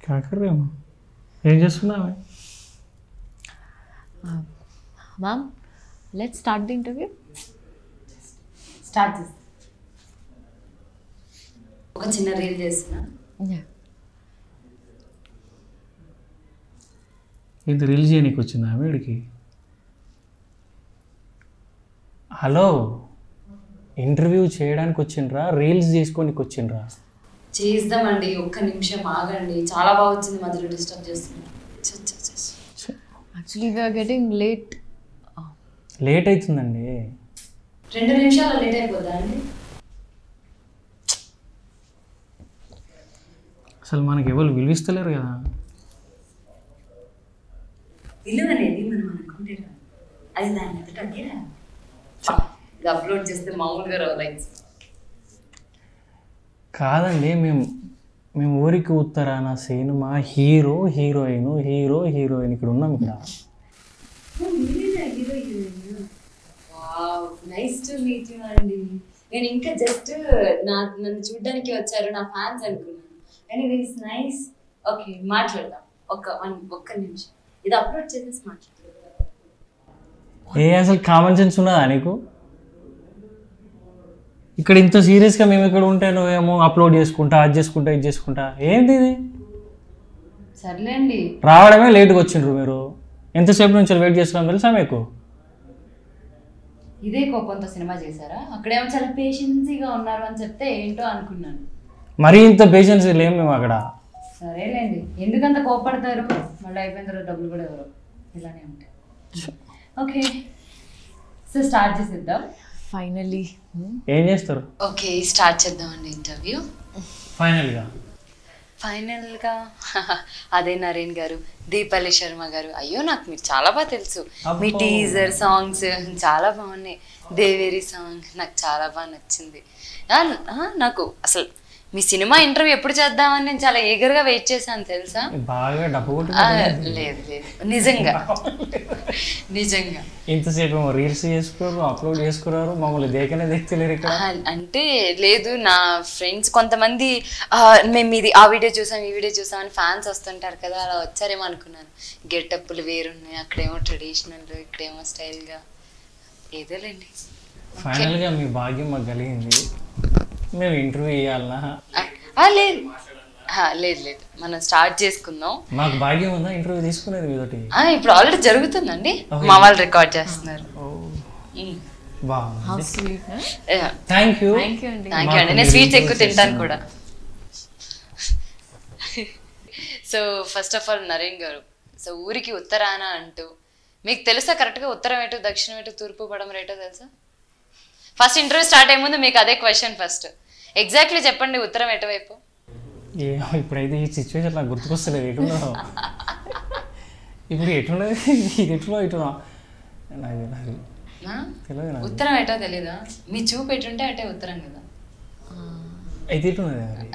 కాకరేమో ఏం చేస్తున్నావే ma'am let start the interview start చేస్తా ఒక చిన్న రీల్ చేస్తున్నా ఏంటి రీల్ చేయనీకి వచ్చిందా వీడికి హలో ఇంటర్వ్యూ చేయడానికి వచ్చిండ్రా రీల్స్ తీసుకోనికి వచ్చిండ్రా చేద్దామండి ఒక్క నిమిషం ఆగండి చాలా బాగా వచ్చింది మధ్యలో డిస్టర్బ్ చేస్తున్నారు చ్చ, చ్చ, చ్చ, చ్చ. Actually we're getting late late అవుతుందండి రెండు నిమిషాలు లేట్ అయిపోద్దా అండి అసలు మనకి ఎవరు విలువిస్తలేరు కదా విలువ అనేది మనం అనుకుంటే రాదు. అది దాని అంతటా అదే రాదు. ఇది అప్లోడ్ చేస్తే మామూలుగా రావు లైక్స్ కాదండి మేము మేము ఊరికి ఉత్తరాన cinema hero heroine hero heroine ఇక్కడ ఉన్నాం ఇక్కడ నైస్ టు మీట్ యూ అండి నేను ఇంకా జస్ట్ నా నన్ను చూడడానికి వచ్చారు నా ఫ్యాన్స్ అనుకున్నాను ఎనీవేస్ నైస్ ఓకే మాట్లాడదాం ఒక వన్ ఒక్క నిమిషం ఇది అప్లోడ్ చేసేసి మాట్లాడదాం ఏ అసలు కామన్ సెన్స్ ఉన్నదా నీకు ఇక్కడ ఇంత సీరియస్గా మేము ఇక్కడ ఉంటే నువ్వేమో అప్లోడ్ చేసుకుంటా అది చేసుకుంటా ఇది చేసుకుంటా ఏంటి ఇది సర్లేండి రావడమే లేట్గా వచ్చిండ్రు మీరు ఎంతసేపు నుంచి వెయిట్ చేస్తున్నాం తెలుసా మీకు ఇదే కోపంతో సినిమా చేశారా అక్కడేమో చాలా పేషెన్సీగా ఉన్నారు అని చెప్తే ఏంటో అనుకున్నాను మరీ ఇంత పేషెన్స్ లేము మేము అక్కడ సరేలేండి ఎందుకంత కోపడతారు మళ్ళీ అయిపోయిన తర్వాత డబ్బులు కూడా ఎవరు ఇలానే ఉంటాయి ఓకే సో స్టార్ట్ చేసేద్దాం ఫైనలీ ఏం చేస్తారు ఓకే స్టార్ట్ చేద్దామండి ఇంటర్వ్యూ ఫైనల్గా ఫైనల్గా అదే నరేన్ గారు దీపాలి శర్మ గారు అయ్యో నాకు మీరు చాలా బాగా తెలుసు మీ అబ్బో. టీజర్ సాంగ్స్ చాలా బాగున్నాయి దేవేరి సాంగ్ నాకు చాలా బాగా నచ్చింది ఆ, ఆ, నాకు అసలు మీ సినిమా ఇంటర్వ్యూ ఎప్పుడు చేద్దామని నేను చాలా ఈగర్గా వెయిట్ చేశాను తెలుసా బాగా డబ్బు కొట్టి ఆ, లేదు లేదు నిజంగా నిజంగా ఇంతసేపు ఏమో రీల్స్ చేసుకున్నారు అప్లోడ్ చేసుకున్నారు మమ్మల్ని దేకనే దేక్తలేరు ఇక్కడ ఆ, అంటే లేదు నా ఫ్రెండ్స్ కొంతమంది ఆ, మేము ఇది ఆ వీడియో చూసాం ఈ వీడియో చూసాం అని ఫ్యాన్స్ వస్తుంటారు కదా అలా వచ్చారేమో అనుకున్నాను గెటప్లు వేరున్నాయి అక్కడేమో ట్రెడిషనల్ ఇక్కడేమో స్టైల్గా ఏదోలేండి ఫైనల్గా మీ భాగ్యం మాకు కలిగింది మేము ఇంటర్వ్యూ ఇవ్వాలనా ఆ, ఆ, లేదు ఆ, లేదు లేదు మనం స్టార్ట్ చేసుకుందాం మాకు భాగ్యం ఉందా ఇంటర్వ్యూ తీసుకునేది మీతోటి ఆ, ఇప్పుడు ఆల్రెడీ జరుగుతుందండి మా వాళ్ళు రికార్డ్ చేస్తున్నారు మ్. బాగుంది how sweet Yeah. Thank you thank you అండి థ్యాంక్ యూ అండి నేను స్వీట్స్ ఎక్కువ తింటాను కూడా so first of all Naren garu so ఊరికి ఉత్తరాన అంటూ మీకు తెలుసా కరెక్ట్గా ఉత్తరం ఏటో దక్షిణం ఏటో తూర్పు పడమర ఏటో తెలుసా ఫస్ట్ ఇంటర్వ్యూ స్టార్ట్ అయ్యే ముందు మీకు అదే క్వశ్చన్ ఫస్ట్ ఎగ్జాక్ట్లీ చెప్పండి ఉత్తరం ఎటువైపు ఏ ఇప్పుడైతే ఈ సిచ్యువేషన్ నాకు గుర్తుకొస్తలేదు ఎటున్నావు ఇప్పుడు ఎటున్నది ఇది ఎటునో ఇటునా నాకు నాకు ఆ? తెలియదు నాకు ఉత్తరం ఏటో తెలీదా మీ చూపు ఎటుంటే అటే ఉత్తరం కదా అయితే ఎటున్నది అది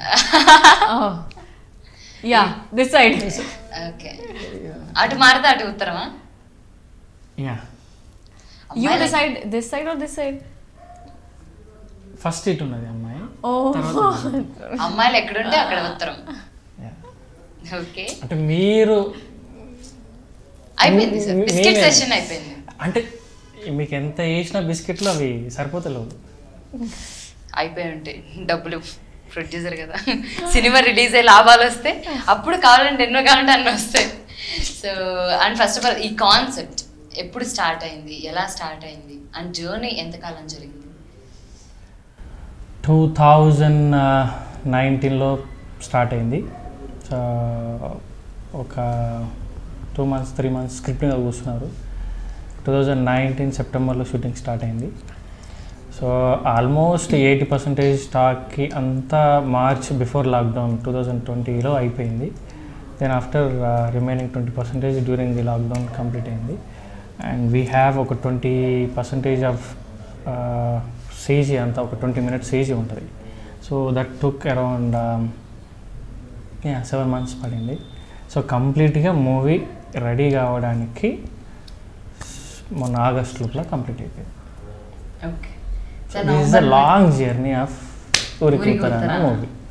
యా దిస్ సైడ్ ఓకే అటు మారితే అటు ఉత్తరమా yeah you decide this side or this side first ఇటున్నది అమ్మాయి ఓ అమ్మాయిలు ఎక్కడుంటే అక్కడ ఉత్తరం Yeah. ఓకే అంటే మీరు అయిపోయింది సార్ మీ- బిస్కెట్ మీరే. సెషన్ అయిపోయింది అంటే మీకు ఎంత వేసినా బిస్కెట్లు అవి సరిపోతలేవు అయిపోయి ఉంటాయి డబ్బులు ప్రొడ్యూసర్ కదా సినిమా రిలీజ్ అయ్యి లాభాలు వస్తే అప్పుడు కావాలంటే ఎన్నో కావాలంటే అన్నీ వస్తాయి so and first of all ఈ కాన్సెప్ట్ ఎప్పుడు స్టార్ట్ అయింది ఎలా స్టార్ట్ అయింది అండ్ జర్నీ ఎంతకాలం జరిగింది టూ థౌజండ్ నైన్టీన్లో స్టార్ట్ అయింది సో ఒక two months three months script మీద కూర్చున్నారు టూ థౌజండ్ నైన్టీన్ సెప్టెంబర్లో షూటింగ్ స్టార్ట్ అయింది సో ఆల్మోస్ట్ ఎయిటీ పర్సెంటేజ్ స్టాక్కి అంతా March before lockdown two thousand ట్వంటీలో అయిపోయింది then after remaining twenty percentage during the lockdown complete అయింది అండ్ వీ హ్యావ్ ఒక ట్వంటీ పర్సెంటేజ్ ఆఫ్ సీజీ అంతా ఒక ట్వంటీ మినిట్స్ సీజీ ఉంటుంది so that took around yeah seven months పడింది so కంప్లీట్గా movie ready కావడానికి మొన్న ఆగస్ట్ లోపల కంప్లీట్ అయిపోయింది okay so this is the long journey of ఊరికి ఊరికి ఉత్తరాన ఉత్తరాన. Movie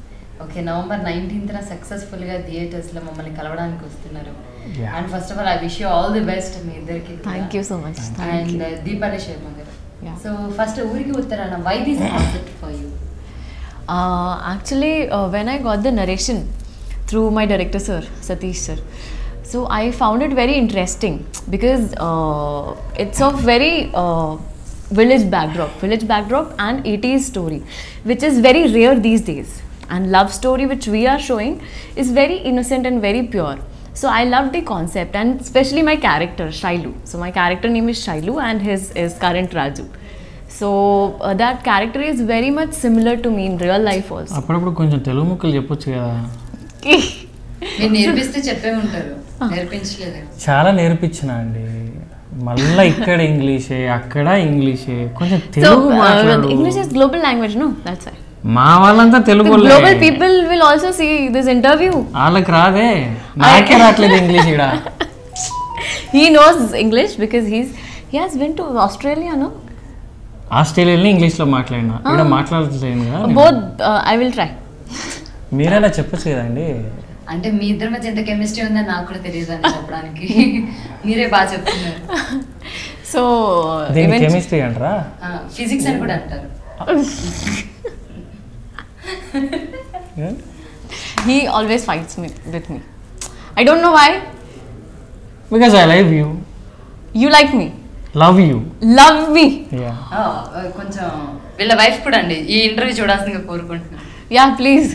okay November nineteenth successful గా థియేటర్స్ లో మమ్మల్ని కలవడానికి వస్తున్నారు Yeah. And first of all I wish you all the best మీ ఇద్దరికి thank you so much thank and you Deepali Sharma garu Yeah. So first ఊరికి ఉత్తరాన why this concept for you Uh, actually, uh, when I got the narration through my director, sir, Satish, sir, so I found it very interesting because uh, it's of very uh, village backdrop, village backdrop and 80s story, which is very rare these days. And love story which we are showing is very innocent and very pure. So I love the concept and especially my character Shailu. So my character name is Shailu and his is Current Raju. So uh, that character is very much similar to me in real life also. అప్పుడప్పుడు కొంచెం తెలుగు ముక్కలు చెప్పొచ్చు కదా మీరు నేర్పిస్తే చెప్పే ఉంటారు నేర్పించలేదు చాలా నేర్పించిన అండి మళ్ళీ ఇక్కడ ఇంగ్లీషే అక్కడ ఇంగ్లీషే కొంచెం so తెలుగు uh, మాట్లాడు English is global language, no? That's why. మా వాళ్ళంతా తెలుగు The వాళ్ళే. global people will also see this interview. వాళ్ళకి రాదే నాకే రావట్లేదు ఇంగ్లీష్ ఇక్కడ He knows English because he's he has been to Australia, no? ఆస్ట్రేలియాలో ఇంగ్లీష్లో మాట్లాడినా ఇక్కడ మాట్లాడట్లేదు కదా నేను. Both uh, I will try. మీరైనా చెప్పచ్చు కదండి అంటే మీ ఇద్దరి మధ్య ఎంత కెమిస్ట్రీ ఉందని నాకు కూడా తెలియదు అని చెప్పడానికి మీరే బాగా చెప్తున్నారు So దీని even కెమిస్ట్రీ అంటారా ఫిజిక్స్ అని కూడా అంటారు he always fights me with me. I don't know why. Because I love you You like me, love you love me. Yeah ఆ, కొంచెం వీళ్ళ వైఫ్ కూడా అండి ఈ ఇంటర్వ్యూ చూడాల్సిందిగా కోరుకుంటున్నాను Yeah, please.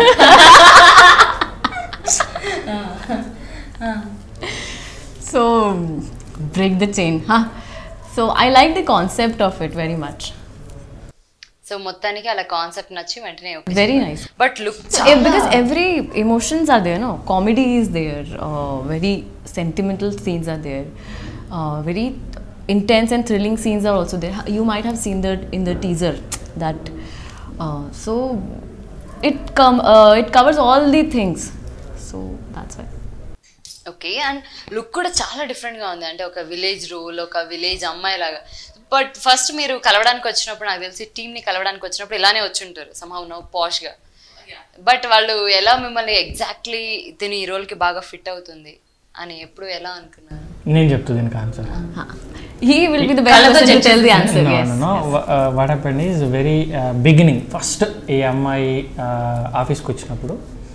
so break the chain, huh? So I like the concept of it very much. So మొత్తానికి అలా కాన్సెప్ట్ నచ్చి వెంటనే Very nice. But look Eh, because every emotions are there no comedy is there uh, very sentimental scenes are there uh, very intense and thrilling scenes are also there you might have seen that in the teaser that uh, so it com- uh, it covers all the things so that's why okay and look కూడా చాలా different గా ఉంది అంటే ఒక village role ఒక village అమ్మాయి లాగా but first మీరు కలవడానికి వచ్చినప్పుడు నాకు తెలిసి టీమ్ ని కలవడానికి వచ్చినప్పుడు ఇలానే వచ్చి ఉంటారు సంహౌ నో పాష్ గా బట్ వాళ్ళు ఎలా మిమ్మల్ని ఎగ్జాక్ట్లీ తిని ఈ రోల్ కి బాగా ఫిట్ అవుతుంది అని ఎప్పుడు ఎలా అనుకున్నారు నేను చెప్తా దీనికి answer huh. he will be the best Colour person to tell the judges. answer no, yes, no, no. yes. Wha- uh, what happened is very uh, beginning first ఈ అమ్మాయి ఆఫీస్కి వచ్చినప్పుడు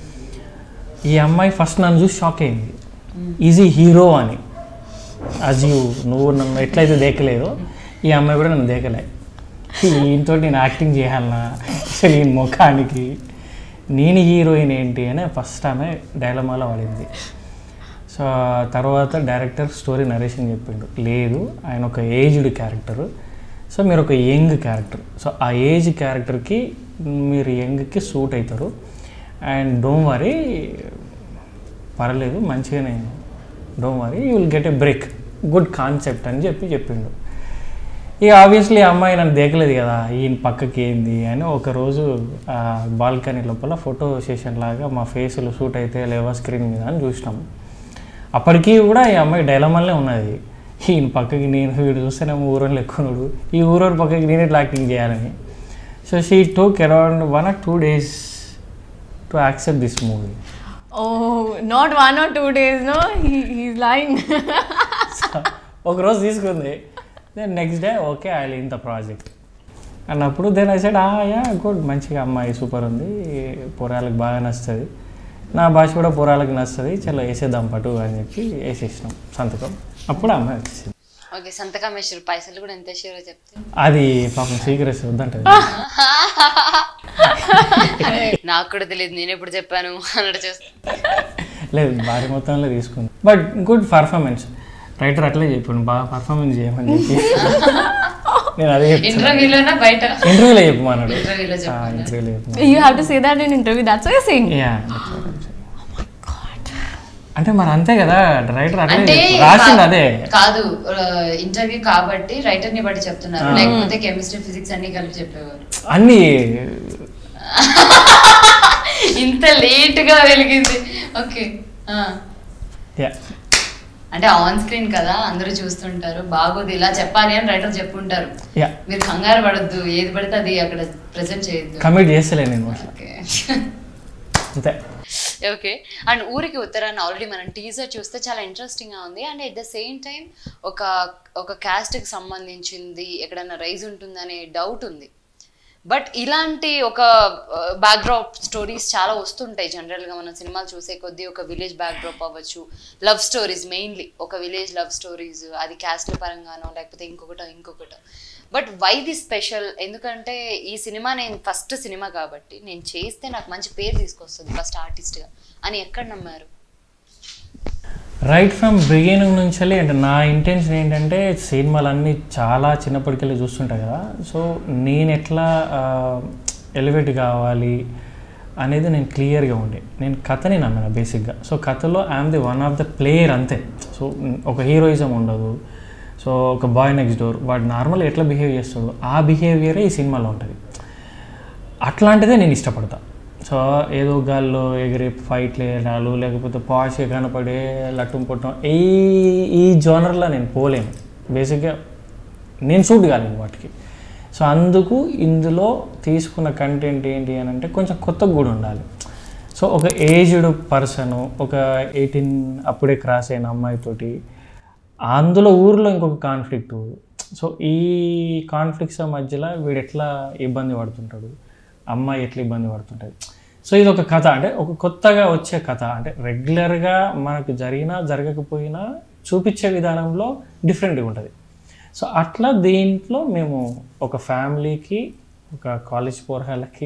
ఈ అమ్మాయి ఫస్ట్ నన్ను చూసి షాక్ అయింది ఈజీ హీరో అని అజ్ యూ నువ్వు నన్ను ఎట్లయితే దేకలేదో ఈ అమ్మాయి కూడా నన్ను దేకలే ఈయనతో నేను యాక్టింగ్ చేయాలన్నా అసలు ఈ ముఖానికి నేను హీరోయిన్ ఏంటి అని ఫస్ట్ ఆమె డైలమాలో పడింది సో తర్వాత డైరెక్టర్ స్టోరీ నరేషన్ చెప్పిండు లేదు ఆయన ఒక ఏజ్డ్ క్యారెక్టర్ సో మీరు ఒక యంగ్ క్యారెక్టర్ సో ఆ ఏజ్ క్యారెక్టర్కి మీరు యంగ్కి సూట్ అవుతారు అండ్ డోంట్ వరీ పర్లేదు మంచిగానే don't worry you will get a break good concept అని చెప్పి చెప్పిండు ఇక ఆబ్వియస్లీ అమ్మాయి నన్ను దేకలేదు కదా ఈయన పక్కకి ఏంది అని ఒకరోజు బాల్కనీ లోపల ఫోటో సెషన్ లాగా మా ఫేసులు షూట్ అయితే లేవా స్క్రీన్ మీద అని చూసినాం అప్పటికీ కూడా ఈ అమ్మాయి డైలమల్లే ఉన్నది ఈయన పక్కకి నేను వీడు చూస్తేనేమో ఊరోళ్ళు ఎక్కువడు ఈ ఊరోడు పక్కకి నేను ఎట్లా యాక్టింగ్ చేయాలని so she took around one or two days to accept this movie oh not one or two days no he, he's lying ఒకరోజు తీసుకుంది then next day okay I in the project అన్నప్పుడు then I side yeah good మంచిగా అమ్మాయి super ఉంది పొరాలకు బాగా నచ్చుతుంది నా భాష కూడా పొరాలకు నచ్చుతుంది చలో వేసేద్దాం పటు అని చెప్పి వేసేసినాం సంతకం అప్పుడు అమ్మాయి వచ్చేసింది ఓకే సంతకం వేసారు పైసలు కూడా ఎంత వేసారో చెప్తే అది పాపం సీక్రెట్స్ వద్దంటది నాకు కూడా తెలియదు నేను ఎప్పుడు చెప్పాను అన్నట్టు చేస్తాను లేదు భారీ మొత్తంలో తీసుకుంది బట్ గుడ్ పర్ఫార్మెన్స్ రైటర్ అట్లే చెప్పాను బాగా పర్ఫార్మెన్స్ చేయమని చెప్పి నేను అదే చెప్తాను ఇంటర్వ్యూలోనా బయట ఇంటర్వ్యూలో చెప్పమన్నాడు ఇంటర్వ్యూలో చెప్పమన్నాడు. ఇంటర్వ్యూలో చెప్పమన్నాడు you have to say that in interview that's what you're saying yeah అంటే మరి అంతే కదా రైటర్ అట్లే అంటే చెప్పు. రాసింది కా- అదే కాదు ఇంటర్వ్యూ కాబట్టి రైటర్ ని బట్టి చెప్తున్నారు ఆ. లేకపోతే కెమిస్ట్రీ ఫిజిక్స్ అన్ని కలిపి చెప్పేవారు అన్ని ఇంత లేట్ గా వెలిగింది ఓకే యా అంటే ఆన్ స్క్రీన్ కదా అందరూ చూస్తుంటారు బాగోదు ఇలా చెప్పాలి అని రైటర్ చెప్పుంటారు యా మీరు కంగారు పడద్దు ఏది పడితే అది అక్కడ ప్రెజెంట్ చేయొద్దు కమిట్ చేస్తలే నేను ఓకే అంతే ఓకే అండ్ ఊరికి ఉత్తరాన్ని ఆల్రెడీ మనం టీజర్ చూస్తే చాలా ఇంట్రెస్టింగ్ గా ఉంది and at the same time ఒక ఒక caste కి సంబంధించింది ఎక్కడైనా రైజ్ ఉంటుందనే డౌట్ ఉంది బట్ ఇలాంటి ఒక బ్యాక్డ్రాప్ స్టోరీస్ చాలా వస్తుంటాయి జనరల్గా మనం సినిమాలు చూసే కొద్దీ ఒక విలేజ్ బ్యాక్డ్రాప్ అవ్వచ్చు లవ్ స్టోరీస్ మెయిన్లీ ఒక విలేజ్ లవ్ స్టోరీస్ అది క్యాస్ట్ల పరంగానో లేకపోతే ఇంకొకటో ఇంకొకటో బట్ వై ది స్పెషల్ ఎందుకంటే ఈ సినిమా నేను ఫస్ట్ సినిమా కాబట్టి నేను చేస్తే నాకు మంచి పేరు తీసుకొస్తుంది ఫస్ట్ ఆర్టిస్ట్గా అని ఎక్కడ నమ్మారు రైట్ ఫ్రమ్ బిగినింగ్ నుంచి అంటే నా ఇంటెన్షన్ ఏంటంటే సినిమాలన్నీ చాలా చిన్నప్పటికెళ్ళి చూస్తుంటా కదా సో నేను ఎట్లా ఎలివేట్ కావాలి అనేది నేను క్లియర్గా ఉండే నేను కథని నమ్మిన బేసిక్గా సో కథలో I'm the one of the player అంతే సో ఒక హీరోయిజం ఉండదు సో ఒక బాయ్ నెక్స్ట్ డోర్ వాడు నార్మల్ ఎట్లా బిహేవ్ చేస్తాడు ఆ బిహేవియరే ఈ సినిమాలో ఉంటుంది అట్లాంటిదే నేను ఇష్టపడతా సో ఏదో గాల్లో ఎగిరే ఫైట్లు వేయడాలు లేకపోతే పాష్గా కనపడే లట్టుం పుట్టం ఈ ఈ జోనర్లో నేను పోలేను బేసిక్గా నేను సూట్ కాలేను వాటికి సో అందుకు ఇందులో తీసుకున్న కంటెంట్ ఏంటి అని అంటే కొంచెం కొత్తగా కూడా ఉండాలి సో ఒక ఏజ్డ్ పర్సన్ ఒక ఎయిటీన్ అప్పుడే క్రాస్ అయిన అమ్మాయితోటి అందులో ఊర్లో ఇంకొక కాన్ఫ్లిక్ట్ సో ఈ కాన్ఫ్లిక్ట్స్ మధ్యలో వీడు ఎట్లా ఇబ్బంది పడుతుంటాడు అమ్మాయి ఎట్లా ఇబ్బంది పడుతుంటుంది సో ఇది ఒక కథ అంటే ఒక కొత్తగా వచ్చే కథ అంటే రెగ్యులర్గా మనకు జరిగినా జరగకపోయినా చూపించే విధానంలో డిఫరెంట్గా ఉంటుంది సో అట్లా దీంట్లో మేము ఒక ఫ్యామిలీకి ఒక కాలేజ్ పోరగాళ్ళకి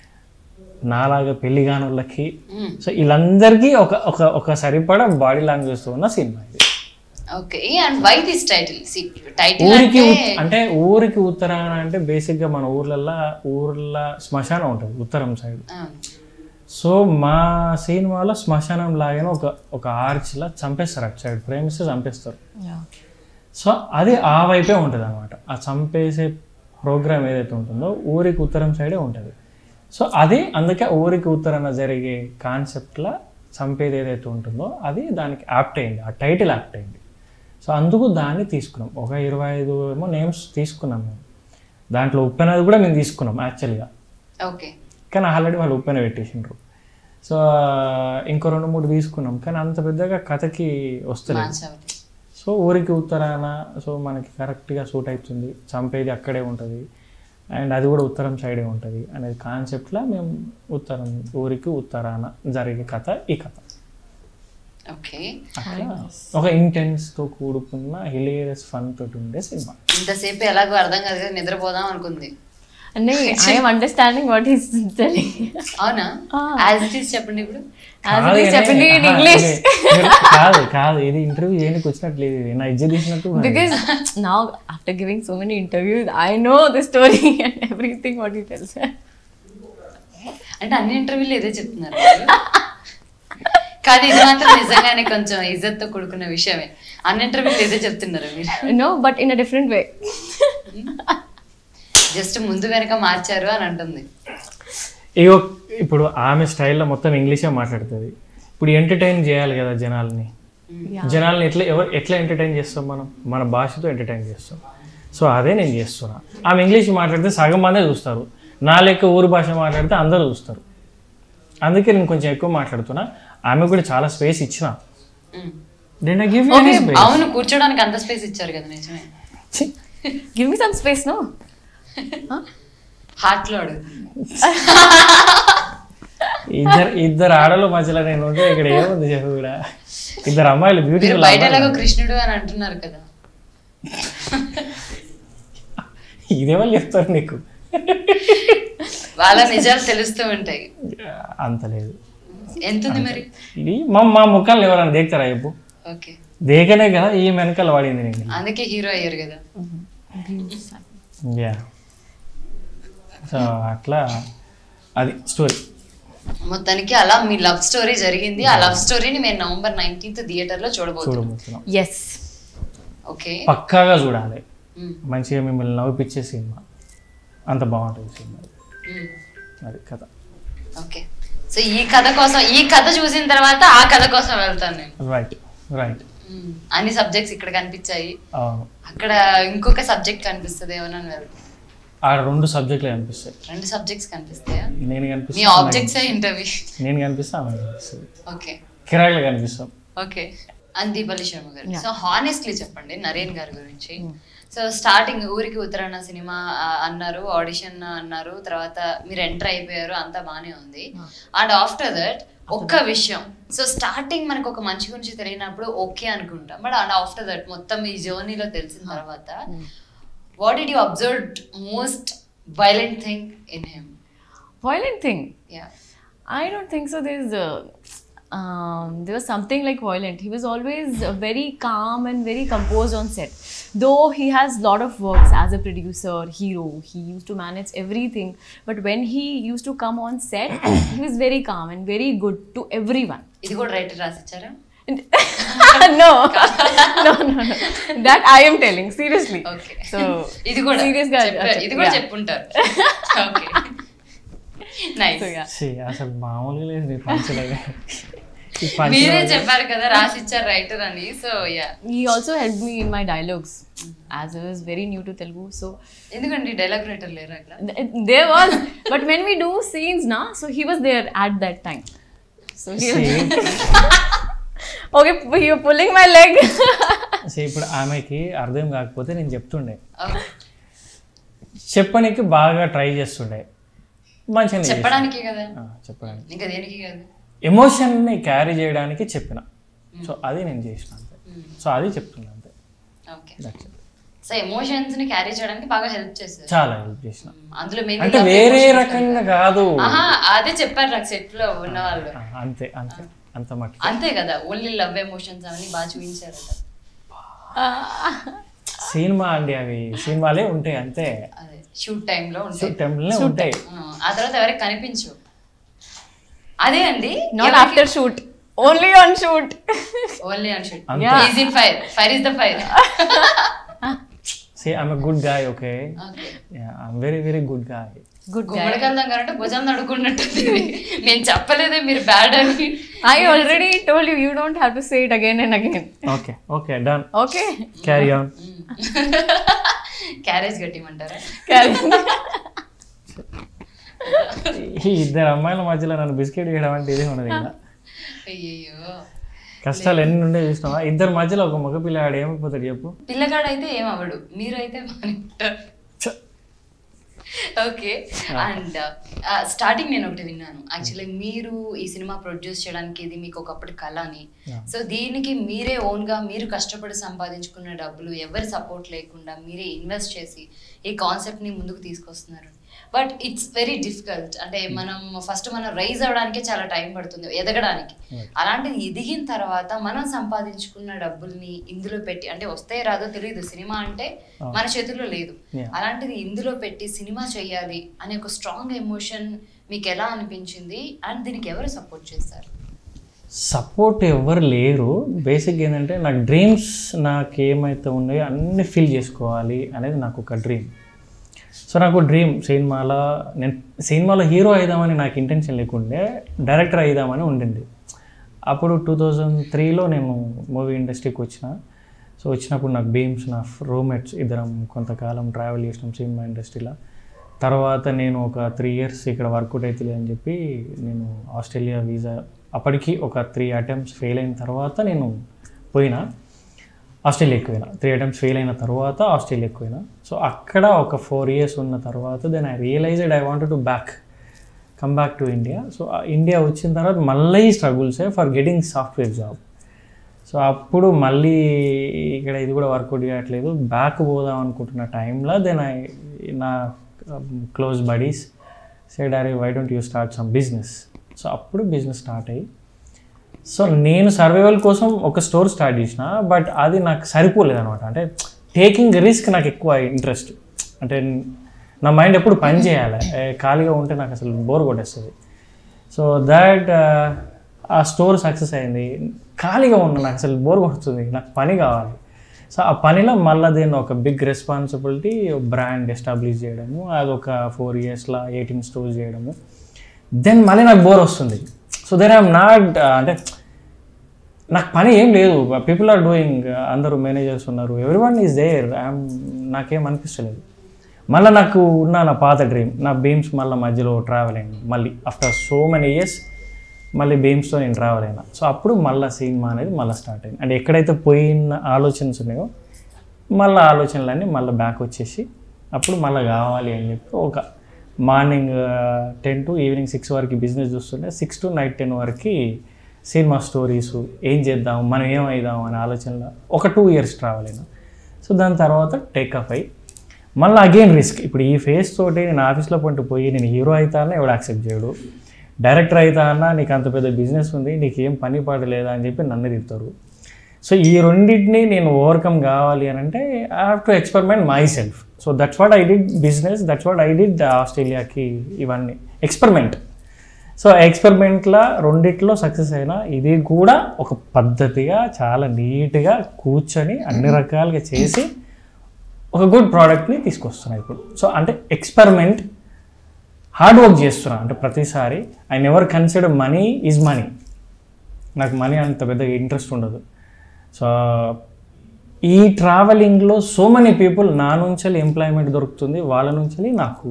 నాలాగా పెళ్లి కానుళ్ళకి సో వీళ్ళందరికీ ఒక ఒక ఒక సరిపడా బాడీ లాంగ్వేజ్తో ఉన్న సినిమా ఇది okay and why this title title ఊరికి అంటే ఉత్- అంటే ఊరికి ఉత్తరాన అంటే బేసిక్గా మన ఊర్లల్లో ఊర్ల శ్మశానం ఉంటుంది ఉత్తరం సైడ్ ఆ, సో మా సినిమాలో శ్మశానం లాగానే ఒక ఒక ఆర్చ్లా చంపేస్తారు అటు సైడ్ ప్రేమిస్తే చంపేస్తారు సో అది ఆ వైపే ఉంటుంది అనమాట ఆ చంపేసే ప్రోగ్రామ్ ఏదైతే ఉంటుందో ఊరికి ఉత్తరం సైడే ఉంటుంది సో అది అందుకే ఊరికి ఉత్తరాన జరిగే కాన్సెప్ట్లా చంపేది ఏదైతే ఉంటుందో అది దానికి యాప్ట్ అయింది ఆ టైటిల్ యాప్ట్ అయింది సో అందుకు దాన్ని తీసుకున్నాం ఒక ఇరవై ఐదు ఏమో నేమ్స్ తీసుకున్నాం మేము దాంట్లో ఉప్పెనది కూడా మేము తీసుకున్నాం యాక్చువల్గా ఓకే కానీ ఆల్రెడీ వాళ్ళు ఉప్పెన పెట్టేసిండ్రు సో ఇంకో రెండు మూడు తీసుకున్నాం కానీ అంత పెద్దగా కథకి వస్తలేదు మ్యాచ్ అవ్వదు సో ఊరికి ఉత్తరాన సో మనకి కరెక్ట్గా సూట్ అవుతుంది చంపేది అక్కడే ఉంటుంది అండ్ అది కూడా ఉత్తరం సైడే ఉంటుంది అనేది కాన్సెప్ట్లో మేము ఉత్తరం ఊరికి ఉత్తరాన జరిగే కథ ఈ కథ ఓకే అట్లా ఒక ఇంటెన్స్తో కూడుకున్న హిలేరియస్ ఫన్ తోటి ఉండే సినిమా ఇంతసేపు ఎలాగో అర్థం కాదు కదా నిద్రపోదాం అనుకుంది And I'm understanding what is telling అవునా యాజ్ ఇట్ ఈస్ చెప్పండి ఇప్పుడు As it కాదు is కానీ- చెప్పండి in ఆహా, English. ఇది- మీరు- కాదు కాదు ఇది ఇంటర్వ్యూ చేయడానికి వచ్చినట్లేదు ఇది నా ఇజ్జత్ తీసినట్టు మరి. because now after giving so many interviews i know the story and everything what he tells అంటే అన్ని ఇంటర్వ్యూలు ఇదే చెప్తున్నారు కాదు ఇది మాత్రం నిజంగానే కొంచెం ఇజ్జత్తో కూడుకున్న విషయమే అన్ని ఇంటర్వ్యూలు ఇదే చెప్తున్నారు మీరు no but in a different way just ముందు వెనక మార్చారు అని అంటుంది ఇగో ఇప్పుడు ఆమె స్టైల్లో మొత్తం ఇంగ్లీషే మాట్లాడుతుంది ఇప్పుడు ఎంటర్టైన్ చేయాలి కదా జనాల్ని yeah జనాల్ని ఎట్లా ఎవరు ఎట్లా ఎంటర్టైన్ చేస్తాం మనం మన భాషతో ఎంటర్టైన్ చేస్తాం సో అదే నేను చేస్తున్నా ఆమె ఇంగ్లీష్ మాట్లాడితే సగం మందే చూస్తారు నా లెక్క ఊరు భాష మాట్లాడితే అందరూ చూస్తారు అందుకే నేను కొంచెం ఎక్కువ మాట్లాడుతున్నా ఆమె కూడా చాలా స్పేస్ ఇచ్చిన um. Did I give you okay any space? అవును కూర్చోడానికి అంత స్పేస్ ఇచ్చారు కదా నిజమే ఛీ, give me some space no heart లో అడుగు ఇద్దరు ఇద్దరు ఆడల మధ్యలో నేను ఉంటే ఇక్కడ ఏముంది చెప్పు కూడా ఇద్దరు అమ్మాయిలు మీరు బ్యూటిఫుల్ బయట ఎలాగో కృష్ణుడు అని అంటున్నారు కదా ఇదేవాళ్ళు చెప్తారు నీకు వాళ్ళ నిజాలు తెలుస్తూ ఉంటాయి అంత లేదు ఎంత ఉంది మరి ఇది మా మా ముఖాలు ఎవరైనా దేక్తారా చెప్పు ఓకే దేకనే కదా ఈ వెనకాల వాడింది నేను అందుకే హీరో అయ్యారు కదా యా సో అట్లా అది స్టోరీ మొత్తానికి అలా మీ లవ్ స్టోరీ జరిగింది ఆ లవ్ స్టోరీని మేము నవంబర్ నైన్టీన్త్ థియేటర్ లో చూడబోతున్నాం చూడబోతున్నాం yes ఓకే పక్కాగా చూడాలి మ్మ్. మంచిగా మిమ్మల్ని నవ్విపించే సినిమా అంత బాగుంటుంది సినిమా మ్మ్. అది కథ ఓకే సో ఈ కథ కోసం ఈ కథ చూసిన తర్వాత ఆ కథ కోసం వెళ్తాను నేను రైట్ రైట్ మ్మ్. అన్ని సబ్జెక్ట్స్ ఇక్కడ కనిపించాయి అవును అక్కడ ఇంకొక సబ్జెక్ట్ కనిపిస్తుంది ఏమన్నా వెళ్తాను ఆ రెండు సబ్జెక్టులు కనిపిస్తాయి రెండు సబ్జెక్ట్స్ కనిపిస్తాయా నేను మీ కనిపిస్తా ఆబ్జెక్ట్స్ ఇంటర్వ్యూ నేను కనిపిస్తా ఆమె కనిపిస్తుంది ఓకే కిరాయిలు కనిపిస్తాం okay అందీపల్లి Sharma garu so honestly చెప్పండి నరేన్ గారి గురించి సో స్టార్టింగ్ ఊరికి ఉత్తరాయణ సినిమా ఆ, అన్నారు ఆడిషన్ అన్నారు తర్వాత మీరు ఎంటర్ అయిపోయారు అంతా బానే ఉంది అండ్ ఆఫ్టర్ దట్ ఒక్క విషయం సో స్టార్టింగ్ మనకు ఒక మంచి గురించి తెలియనప్పుడు ఓకే అనుకుంటాం బట్ అండ్ ఆఫ్టర్ దట్ మొత్తం ఈ జర్నీలో తెలిసిన తర్వాత what did you observe most violent thing in him Violent thing. Yeah I don't think so. There's uh, um, there was something like violent. He was always uh, very calm and very composed on set. Though he has lot of works as a producer, hero, he used to manage everything. But when he used to come on set, he was very calm and very good to everyone. ఇది కూడా writer రాసిచ్చారా no, no, no, no. That I am telling seriously. Okay So ఇది కూడా serious గా చెప్పారు. ఇది కూడా yeah. చెప్పుంటారు okay nice So yeah. See, అసలు మామూలుగా లేదు నీ పంచలేగా ఈ మీరే పంచలు చెప్పారు కదా రాసిచ్చారు రైటర్ అని so yeah He also helped me in my dialogues, as I was very new to Telugu. So ఎందుకండి డైలాగ్ రైటర్ లేరు అక్కడ th- there was, but when we do scenes, na, so he was there at that time. So he was, okay, you're pulling my leg. See, ఇప్పుడు ఆమెకి అర్థం కాకపోతే నేను చెప్తుండే Okay. చెప్పనీకి బాగా ట్రై చేస్తుండే మంచిగా చెప్పడానికి కదా చెప్పడానికి ఇంకా దేనికి కాదు ఎమోషన్ని క్యారీ చేయడానికి చెప్పిన సో అది నేను చేసిన అంతే సో అది చెప్తున్నా అంతే okay That's it. So emotions ని క్యారీ చేయడానికి బాగా హెల్ప్ చేస్తారు చాలా హెల్ప్ చేసిన అందులో మెయిన్ అంటే వేరే రకంగా కాదు ఆహా అదే చెప్పారు నాకు సెట్ లో ఉన్న వాళ్ళు ఆ, అంతే అంతే అంత మట్టి అంతే కదా ఓన్లీ లవ్ ఎమోషన్స్ అవన్నీ బాగా చూపించారట సినిమా అండి అవి సినిమాలే ఉంటాయి అంతే అదే షూట్ టైంలో ఉంటాయి టెంపుల్నే ఉంటాయి ఆ, ఆ తర్వాత ఎవరికి కనిపించు అదే అండి Not after shoot, only on shoot. Only on shoot అంతే. Is in fire fire is the fire say I'm good guy okay okay I'm very very good guy Good guy. గుమ్మడికి వెళ్దాం కాబట్టి భుజం నడుకున్నట్టుంది మేము చెప్పలేదే మీరు బ్యాడ్ అని I already told you, you don't have to say it again and again. Okay okay done Okay? Carry on carriage కట్టిమంటారా Carry. ఈ ఇద్దరు అమ్మాయిల మధ్యలో నన్ను బిస్కెట్ వేయడం అంటే ఇదే ఉన్నది ఇంకా అయ్యయ్యో కష్టాలు ఎన్ని ఉండే చూసినావా ఇద్దరి మధ్యలో ఒక మగ పిల్లాడు ఏమైపోతాడు చెప్పు పిల్లగాడైతే ఏమవ్వడు మీరైతే బాగానే ఉంటారు ఛ! ఓకే అండ్ స్టార్టింగ్ నేను ఒకటి విన్నాను యాక్చువల్లీ మీరు ఈ సినిమా ప్రొడ్యూస్ చేయడానికి ఇది మీకు ఒకప్పుడు కళ అని Yeah. సో దీనికి మీరే ఓన్ గా మీరు కష్టపడి సంపాదించుకున్న డబ్బులు ఎవరి సపోర్ట్ లేకుండా మీరే ఇన్వెస్ట్ చేసి ఈ కాన్సెప్ట్ ని ముందుకు తీసుకొస్తున్నారు బట్ ఇట్స్ వెరీ డిఫికల్ట్ అంటే మనం ఫస్ట్ మనం రైజ్ అవడానికే చాలా టైం పడుతుంది ఎదగడానికి Right. అలాంటిది ఎదిగిన తర్వాత మనం సంపాదించుకున్న డబ్బుల్ని ఇందులో పెట్టి అంటే వస్తే రాదో తెలియదు సినిమా అంటే Ah. మన చేతుల్లో లేదు Yeah. అలాంటిది ఇందులో పెట్టి సినిమా చేయాలి అనే ఒక స్ట్రాంగ్ ఎమోషన్ మీకు ఎలా అనిపించింది అండ్ దీనికి ఎవరు సపోర్ట్ చేస్తారు సపోర్ట్ ఎవరు లేరు బేసిక్ ఏంటంటే నాకు డ్రీమ్స్ నాకు ఏమైతే ఉన్నాయో అన్ని ఫిల్ చేసుకోవాలి అనేది నాకు ఒక డ్రీమ్ సో నాకు డ్రీమ్ సినిమాలో నేను సినిమాలో హీరో అయిదామని నాకు ఇంటెన్షన్ లేకుండే డైరెక్టర్ అయిదామని ఉండింది అప్పుడు టూ థౌజండ్ త్రీలో నేను మూవీ ఇండస్ట్రీకి వచ్చిన సో వచ్చినప్పుడు నాకు బీమ్స్ నా రూమ్మేట్స్ ఇద్దరం కొంతకాలం ట్రావెల్ చేసినాం సినిమా ఇండస్ట్రీలో తర్వాత నేను ఒక త్రీ ఇయర్స్ ఇక్కడ వర్కౌట్ అవుతుంది అని చెప్పి నేను ఆస్ట్రేలియా వీసా అప్పటికి ఒక త్రీ అటెంప్ట్స్ ఫెయిల్ అయిన తర్వాత నేను పోయినా ఆస్ట్రేలియాకి పోయినా త్రీ అటెంప్ట్స్ ఫెయిల్ అయిన తర్వాత ఆస్ట్రేలియాకి పోయినా సో అక్కడ ఒక ఫోర్ ఇయర్స్ ఉన్న తర్వాత then I realised I want to back come back to India so India వచ్చిన తర్వాత మళ్ళీ స్ట్రగుల్సే for getting software job so అప్పుడు మళ్ళీ ఇక్కడ ఇది కూడా వర్కౌట్ చేయట్లేదు బ్యాక్ పోదాం అనుకుంటున్న టైంలో దెన్ ఐ నా క్లోజ్ బడీస్ సైడ్ అరే why don't you start some business so అప్పుడు బిజినెస్ స్టార్ట్ అయ్యి సో నేను సర్వైవల్ కోసం ఒక స్టోర్ స్టార్ట్ చేసిన బట్ అది నాకు సరిపోలేదు అనమాట అంటే టేకింగ్ రిస్క్ నాకు ఎక్కువ ఇంట్రెస్ట్ అంటే నా మైండ్ ఎప్పుడు పని చేయాలి ఏ, ఖాళీగా ఉంటే నాకు అసలు బోర్ కొట్టేస్తుంది సో దాట్ ఆ స్టోర్ సక్సెస్ అయింది ఖాళీగా ఉన్నా నాకు అసలు బోర్ కొడుతుంది నాకు పని కావాలి సో ఆ పనిలో మళ్ళీ దీన్ని ఒక బిగ్ రెస్పాన్సిబిలిటీ బ్రాండ్ ఎస్టాబ్లిష్ చేయడము అది ఒక ఫోర్ ఇయర్స్లో ఎయిటీన్ స్టోర్స్ చేయడము దెన్ మళ్ళీ నాకు బోర్ వస్తుంది సో దెన్ ఐఎమ్ నాట్ అంటే నాకు పని ఏం లేదు పీపుల్ ఆర్ డూయింగ్ అందరూ మేనేజర్స్ ఉన్నారు every one is there I'm నాకేం అనిపిస్తలేదు మళ్ళీ నాకు ఉన్న నా పాత డ్రీమ్ నా బీమ్స్ మళ్ళీ మధ్యలో ట్రావెల్ అయింది మళ్ళీ ఆఫ్టర్ సో మెనీ ఇయర్స్ మళ్ళీ బీమ్స్తో నేను ట్రావెల్ అయినా సో అప్పుడు మళ్ళీ సినిమా అనేది మళ్ళీ స్టార్ట్ అయింది అంటే ఎక్కడైతే పోయిన ఆలోచనస్ ఉన్నాయో మళ్ళీ ఆలోచనలన్నీ మళ్ళీ బ్యాక్ వచ్చేసి అప్పుడు మళ్ళీ కావాలి అని చెప్పి ఒక morning ten to evening six వరకు బిజినెస్ చూస్తుంటే సిక్స్ టు నైట్ టెన్ వరకు సినిమా స్టోరీస్ ఏం చేద్దాం మనం ఏమైదాం అనే ఆలోచనలో ఒక టూ ఇయర్స్ ట్రావెల్ అయినా సో దాని తర్వాత టేక్ ఆఫ్ అయ్యి మళ్ళీ అగైన్ రిస్క్ ఇప్పుడు ఈ ఫేస్ తోటి నేను ఆఫీస్లో పంటూ పోయి నేను హీరో అవుతానో ఎవడు యాక్సెప్ట్ చేయడు డైరెక్టర్ అవుతానా నీకు అంత పెద్ద బిజినెస్ ఉంది నీకు ఏం పని పాట లేదా అని చెప్పి నన్ను తిడతారు సో ఈ రెండింటిని నేను ఓవర్కమ్ కావాలి అని అంటే I have to experiment myself so that's what I did business that's what I did ఆస్ట్రేలియాకి ఇవన్నీ ఎక్స్పెరిమెంట్ సో ఎక్స్పెరిమెంట్లో రెండిట్లో సక్సెస్ అయినా ఇది కూడా ఒక పద్ధతిగా చాలా నీట్గా కూర్చొని అన్ని రకాలుగా చేసి ఒక గుడ్ ప్రోడక్ట్ని తీసుకొస్తున్నా ఇప్పుడు సో అంటే ఎక్స్పెరిమెంట్ హార్డ్ వర్క్ చేస్తున్నా అంటే ప్రతిసారి I never consider money is money నాకు మనీ అంత పెద్దగా ఇంట్రెస్ట్ ఉండదు సో ఈ ట్రావెలింగ్లో సో మెనీ పీపుల్ నా నుంచి ఎంప్లాయ్మెంట్ దొరుకుతుంది వాళ్ళ నుంచి నాకు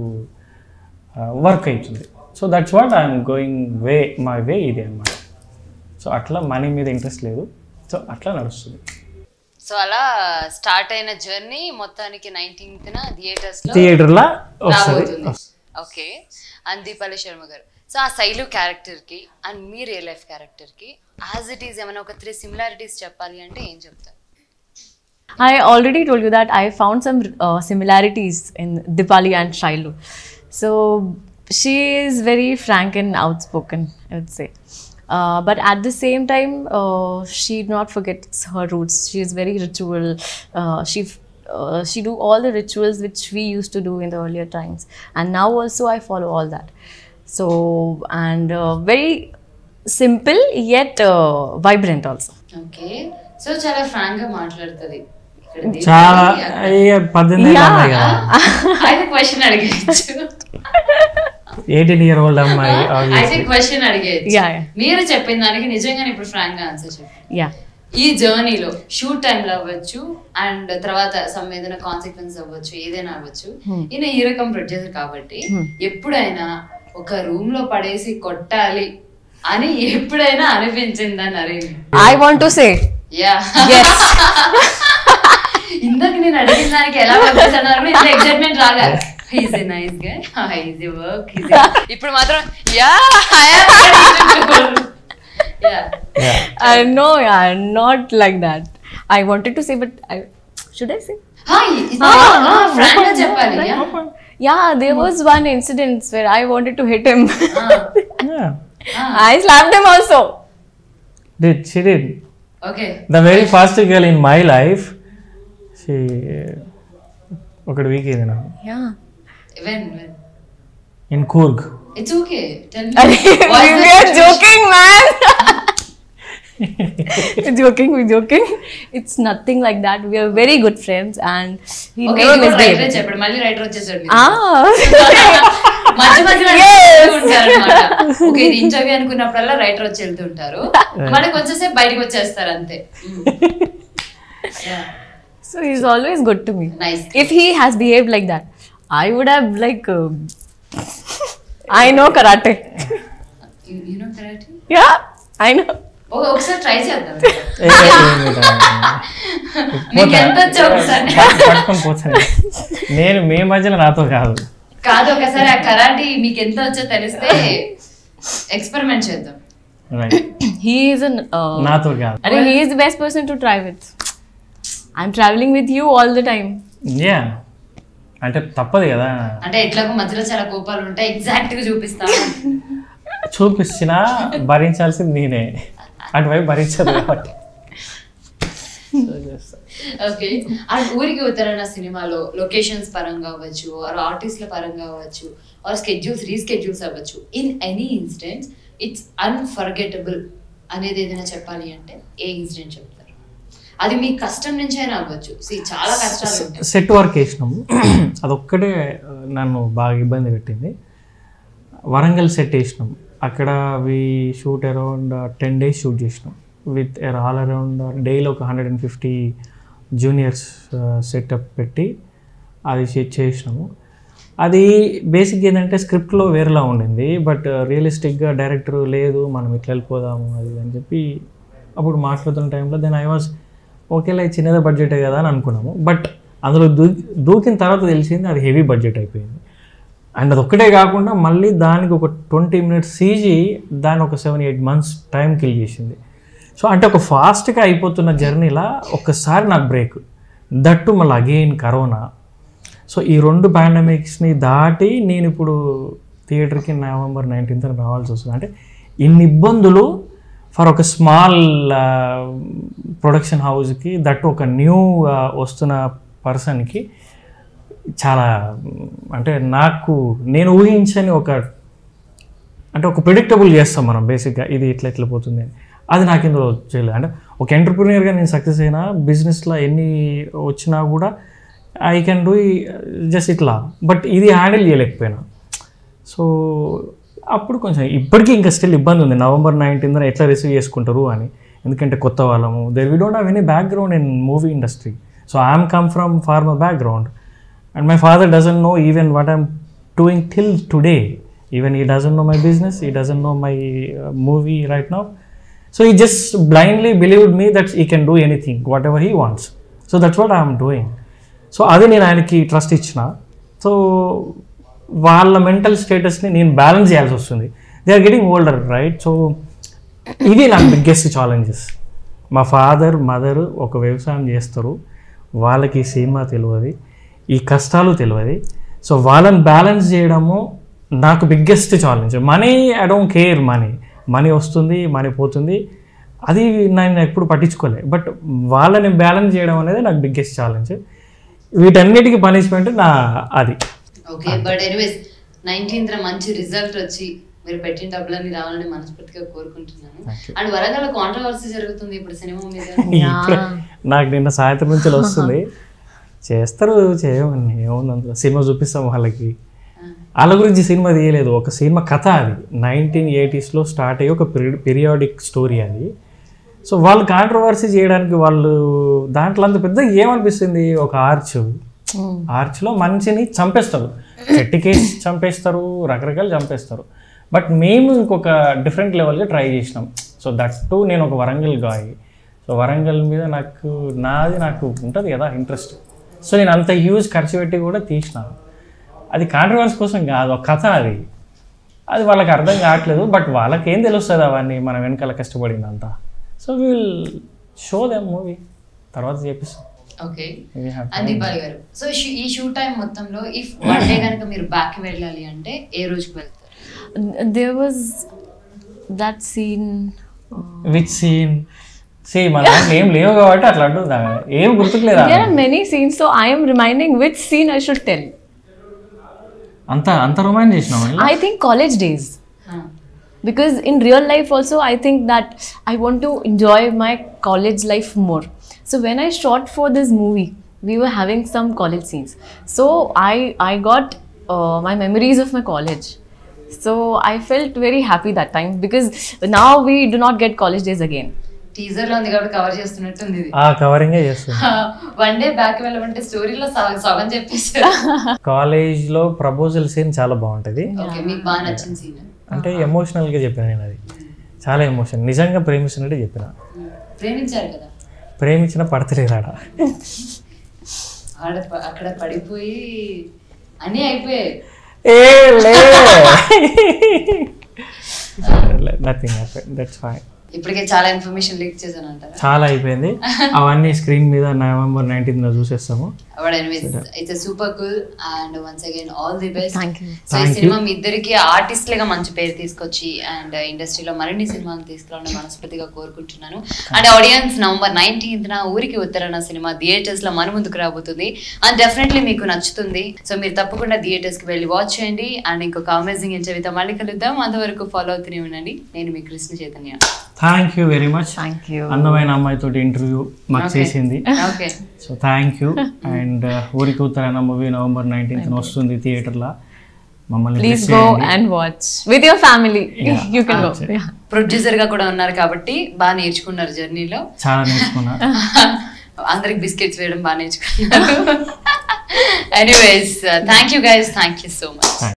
వర్క్ అవుతుంది so that's what I'm going way my way ఇది అనమాట సో అట్లా మనీ మీద ఇంట్రెస్ట్ లేదు సో అట్లా నడుస్తుంది సో అలా స్టార్ట్ అయిన జర్నీ మొత్తానికి నైన్టీన్త్ థియేటర్స్ లో థియేటర్లో వస్తుంది రాబోతుంది okay and Deepali Sharma garu so ఆ శైలు క్యారెక్టర్ కి అండ్ మీ రియల్ లైఫ్ క్యారెక్టర్ కి యాజ్ ఇట్ ఈస్ ఏమైనా ఒక త్రీ సిమిలారిటీస్ చెప్పాలి అంటే ఏం చెప్తారు I already told you that I found some uh, similarities in Dipali and Shailu. So she is very frank and outspoken, I would say. Uh, but at the same time, uh, she not forgets her roots. She is very ritual. Uh, she uh, she do all the rituals which we used to do in the earlier times, and now also I follow all that. So and uh, very simple yet uh, vibrant also. Okay so చాలా frank గా మాట్లాడుతుంది ఇక్కడ దీపాలి, చాలా అక్కడ- అయ్యే పద్దెనిమిది ఏళ్ళు అమ్మాయి కదా అయితే క్వశ్చన్ అడిగేయచ్చు ఎయిటీన్ ఇయర్ ఓల్డ్ అమ్మాయి అయితే క్వశ్చన్ అడిగేయచ్చు Yeah, yeah. మీరు చెప్పిన దానికి నిజంగా ఇప్పుడు ఫ్రాంక్ గా ఆన్సర్ చెప్పండి Yeah. ఈ జర్నీలో షూట్ టైంలో అవ్వచ్చు అండ్ తర్వాత సమ్ ఏదైనా కాన్సిక్వెన్స్ అవ్వచ్చు ఏదైనా అవ్వచ్చు ఈయన ఈ రకం ప్రొడ్యూసర్ కాబట్టి ఎప్పుడైనా ఒక రూమ్ లో పడేసి కొట్టాలి అని ఎప్పుడైనా అనిపించిందని అరే I want to say yeah yes. ఇందాక నేను అడిగిన దానికి ఎలా పంపిస్తున్నారు ఇంత ఎక్సైట్మెంట్ రాగా ఈజ్ ఎ నైస్ గా ఈజీ వర్క్ ఇప్పుడు మాత్రం yeah yeah I know, yeah, not like that. I wanted to say, but I should I say? Frank గా చెప్పాలి yeah Yeah, there was one incident where I wanted to hit him. Yeah. I slapped him also. Did she did. Okay The very first girl in my life, she ఒకటి week అయింది నాకు Yeah. When when in Coorg it's okay tell we are joking, man. we're joking, we're joking. It's nothing like that. We are very good friends, and he okay never writer misbehaved. చెప్పండి మళ్ళీ writer వచ్చేసాడు మీరు. Ah. మధ్య మధ్యలో Yes. ఉంటారన్నమాట okay ఇది interview అనుకున్నప్పుడల్లా writer వచ్చి వెళ్తుంటారు మళ్ళీ కొంచెంసేపు బయటకు వచ్చేస్తారు అంతే so he's always good to me. Nice if he has behaved like that, I would have like. Uh, I know karate. You know correct Yeah, I know. ఒకసారి ట్రై చేద్దాం ఏ, ఏ, ఏ, ఏ, నీకు ఎంత వచ్చో ఒకసారి పట్- పట్టుకొని పోతాను నేను మీ మధ్యలో నాతో కాదు కాదు ఒకసారి ఆ కరాటీ మీకు ఎంత వచ్చో తెలిస్తే ఎక్స్పెరిమెంట్ చేద్దాం right He is an. Uh, నాతో కాదు I think he is the best person to try with. I'm traveling with you all the time. Yeah అంటే తప్పదు కదా అంటే ఎట్లాగో మధ్యలో చాలా కోపాలు ఉంటాయి ఎగ్జాక్ట్ గా చూపిస్తాం చూపించినా భరించాల్సింది నేనే అటువైపు భరించదు కాబట్టి So, చేస్తా. ఓకే అండ్ ఊరికి ఉత్తరాన సినిమాలో లొకేషన్స్ పరంగా అవ్వచ్చు ఆర్ ఆర్టిస్ట్ల పరంగా అవ్వచ్చు ఆర్ స్కెడ్యూల్స్ రీస్కెడ్యూల్స్ అవ్వచ్చు in any incidents it's unforgettable అనేది ఏదైనా చెప్పాలి అంటే ఏ ఇన్సిడెంట్ చెప్తారు అది మీ కష్టం నుంచి అయినా అవ్వచ్చు See, చాలా కష్టాలు ఉంటాయి సెట్ వర్క్ వేసినాము అదొక్కటే ఆ, నన్ను బాగా ఇబ్బంది పెట్టింది వరంగల్ సెట్ వేసినాం అక్కడ we shoot around ten days shoot చేసినాం విత్ ఆల్ అరౌండ్ డైలీ ఒక hundred and fifty juniors setup పెట్టి అది షూట్ చేసినాము అది బేసిక్ ఏంటంటే స్క్రిప్ట్లో వేరేలా ఉండింది బట్ రియలిస్టిక్గా డైరెక్టర్ లేదు మనం ఇట్లా వెళ్ళిపోదాము అది అని చెప్పి అప్పుడు మాట్లాడుతున్న టైంలో దెన్ ఐ వాజ్ ఓకేలా ఇది చిన్నదే బడ్జెటే కదా అని అనుకున్నాము బట్ అందులో దూ దూకిన తర్వాత తెలిసింది అది హెవీ బడ్జెట్ అయిపోయింది అండ్ అది ఒక్కటే కాకుండా మళ్ళీ దానికి ఒక ట్వంటీ మినిట్స్ సీజీ దాన్ని ఒక seven eight months time kill చేసింది సో అంటే ఒక ఫాస్ట్గా అయిపోతున్న జర్నీలా ఒక్కసారి నాకు బ్రేక్ దట్టు మళ్ళీ అగైన్ కరోనా సో ఈ రెండు పాండమిక్స్ని దాటి నేను ఇప్పుడు థియేటర్కి నవంబర్ నైన్టీన్త్ రావాల్సి వస్తుంది అంటే ఇన్ని ఇబ్బందులు ఫర్ ఒక స్మాల్ ప్రొడక్షన్ హౌస్కి దట్టు ఒక న్యూ వస్తున్న పర్సన్కి చాలా మ్, అంటే నాకు నేను ఊహించని ఒక అంటే ఒక ప్రిడిక్టబుల్ చేస్తాం మనం బేసిక్గా ఇది ఇట్లా ఇట్లా పోతుంది అని అది నాకు ఇందులో చేయలేదు అంటే ఒక ఎంటర్ప్రీనియర్గా నేను సక్సెస్ అయినా బిజినెస్లో ఎన్ని వచ్చినా కూడా ఐ కెన్ డూ జస్ట్ ఇట్లా బట్ ఇది హ్యాండిల్ చేయలేకపోయినా సో అప్పుడు కొంచెం ఇప్పటికీ ఇంకా స్టిల్ ఇబ్బంది ఉంది నవంబర్ నైన్టీన్త్ ఎట్లా రిసీవ్ చేసుకుంటారు అని ఎందుకంటే కొత్త వాళ్ళము there we don't have any background in movie industry so I'm come from farmer background and my father doesn't know even what I'm doing till today even he doesn't know my business he doesn't know my movie right now so he just blindly believed me that he can do anything whatever he wants so that's what I'm doing so అది నేను ఆయనకి trust ఇచ్చిన so వాళ్ళ mental స్టేటస్ని నేను balance చేయాల్సి వస్తుంది they are getting older right so ఇవి నా బిగ్గెస్ట్ ఛాలెంజెస్ మా ఫాదర్ మదర్ ఒక వ్యవసాయం చేస్తారు వాళ్ళకి ఈ సినిమా తెలియదు ఈ కష్టాలు తెలియదు సో వాళ్ళని బ్యాలెన్స్ చేయడము నాకు biggest challenge money I don't care money money వస్తుంది మనీ పోతుంది అది నేను ఎప్పుడు పట్టించుకోలే బట్ వాళ్ళని బ్యాలెన్స్ చేయడం అనేది నాకు బిగ్గెస్ట్ ఛాలెంజ్ వీటన్నిటికీ పనిష్మెంట్ నా అది ఓకే బట్ ఎనీవేస్ నైన్టీన్త్ మంచి రిజల్ట్ వచ్చి మీరు పెట్టిన డబ్బులన్నీ రావాలని మనస్ఫూర్తిగా కోరుకుంటున్నాను అండ్ వరంగల్ కాంట్రవర్సీ జరుగుతుంది ఇప్పుడు సినిమా మీద ఇప్పుడే నాకు నిన్న సాయంత్రం నుంచి వస్తుంది చేస్తారు చేయమని ఏముంది అందులో సినిమా చూపిస్తాం వాళ్ళకి వాళ్ళ గురించి సినిమా తీయలేదు ఒక సినిమా కథ అది నైన్టీన్ ఎయిటీస్లో స్టార్ట్ అయ్యి ఒక పీరియాడిక్ స్టోరీ అది సో వాళ్ళు కాంట్రవర్సీ చేయడానికి వాళ్ళు దాంట్లో అంత పెద్ద ఏమనిపిస్తుంది ఒక ఆర్చ్ ఆర్చ్లో మనిషిని చంపేస్తారు చెట్టుకేసి చంపేస్తారు రకరకాలు చంపేస్తారు బట్ మేము ఇంకొక డిఫరెంట్ లెవెల్గా ట్రై చేసినాం సో దట్ టు నేను ఒక వరంగల్ గాయ్ సో వరంగల్ మీద నాకు నాది నాకు ఉంటుంది కదా ఇంట్రెస్ట్ సో నేను అంత హ్యూజ్ ఖర్చు పెట్టి కూడా తీసినాను అది కాంట్రవర్సీ కోసం కాదు ఒక కథ అది అది వాళ్ళకి అర్థం కావట్లేదు బట్ వాళ్ళకి ఏం తెలుస్తుంది అవన్నీ మనం వెనకాల కష్టపడిందంతా so will show them movie తర్వాత చేపిస్తాం okay We have and Deepali garu so ఈ షూట్ టైం మొత్తంలో ఇఫ్ వన్ డే కనుక మీరు బ్యాక్ వెళ్ళాలి అంటే ఏ రోజుకి వెళ్తారు There was that scene. uh, which scene see మన దాంట్లో ఏం లేవు కాబట్టి అట్లా అంటుందా ఏం గుర్తుకులేదా there are many scenes, so I am reminding which scene I should tell. అంత అంత రొమాన్స్ చేసినావు I think college days. because in real life also i think that i want to enjoy my college life more so when i shot for this movie we were having some college scenes so i i got uh, my memories of my college so i felt very happy that time because now we do not get college days again teaser లో ఉంది కాబట్టి cover చేస్తున్నట్టుంది ఇది ఆ కవరింగే చేస్తుంది one day back వెళ్ళమంటే స్టోరీలో సగం చెప్పేసారు కాలేజ్లో ప్రపోజల్ సీన్ చాలా బాగుంటుంది ఓకే మీకు బాగా నచ్చిన సీన్ అంటే ఎమోషనల్గా చెప్పిన నేను అది చాలా ఎమోషన్ నిజంగా ప్రేమిస్తున్నట్టే చెప్పిన ప్రేమించారు కదా ప్రేమించిన పడతలేరాడ ఆడ ప- అక్కడ పడిపోయి అన్నీ అయిపోయాయి ఏ లే నథింగ్ దట్స్ ఫైన్ ఇప్పటికే చాలా ఇన్ఫర్మేషన్ లీక్ చేశాను అంటారా చాలా అయిపోయింది అవన్నీ స్క్రీన్ మీద నవంబర్ నైన్టీన్త్ చూసేస్తాము but anyways it's super cool and once again all the best Thank you. So ఈ Thank సినిమా మీ ఇద్దరికి ఆర్టిస్ట్లుగా మంచి పేరు తీసుకొచ్చి అండ్ ఇండస్ట్రీలో మరిన్ని సినిమాలు తీసుకురావాలని మనస్ఫూర్తిగా కోరుకుంటున్నాను అండ్ ఆడియన్స్ నవంబర్ నైన్టీన్త్ నా ఊరికి ఉత్తరాన సినిమా థియేటర్స్ లో మన ముందుకు రాబోతుంది అండ్ డెఫినెట్లీ మీకు నచ్చుతుంది సో మీరు తప్పకుండా థియేటర్స్ కి వెళ్ళి వాచ్ చేయండి అండ్ ఇంకొక అమేజింగ్ ఇంటర్వ్యూతో మళ్ళీ కలుద్దాం అంతవరకు ఫాలో అవుతూనే ఉండండి నేను మీ Krishna Chaitanya thank you very much thank you అందమైన అమ్మాయితోటి ఇంటర్వ్యూ మాకు Okay. చేసింది okay so thank you and ఊరికి ఉత్తరాయణ మూవీ నవంబర్ నైన్టీన్త్ వస్తుంది థియేటర్లో మమ్మల్ని please bless go చేయండి. and watch with your family Yeah. you can go That's it. yeah producer గా కూడా ఉన్నారు కాబట్టి బాగా నేర్చుకున్నారు జర్నీలో చాలా నేర్చుకున్నా అందరికి బిస్కెట్స్ వేయడం బాగా నేర్చుకున్నారు anyways thank you guys thank you so much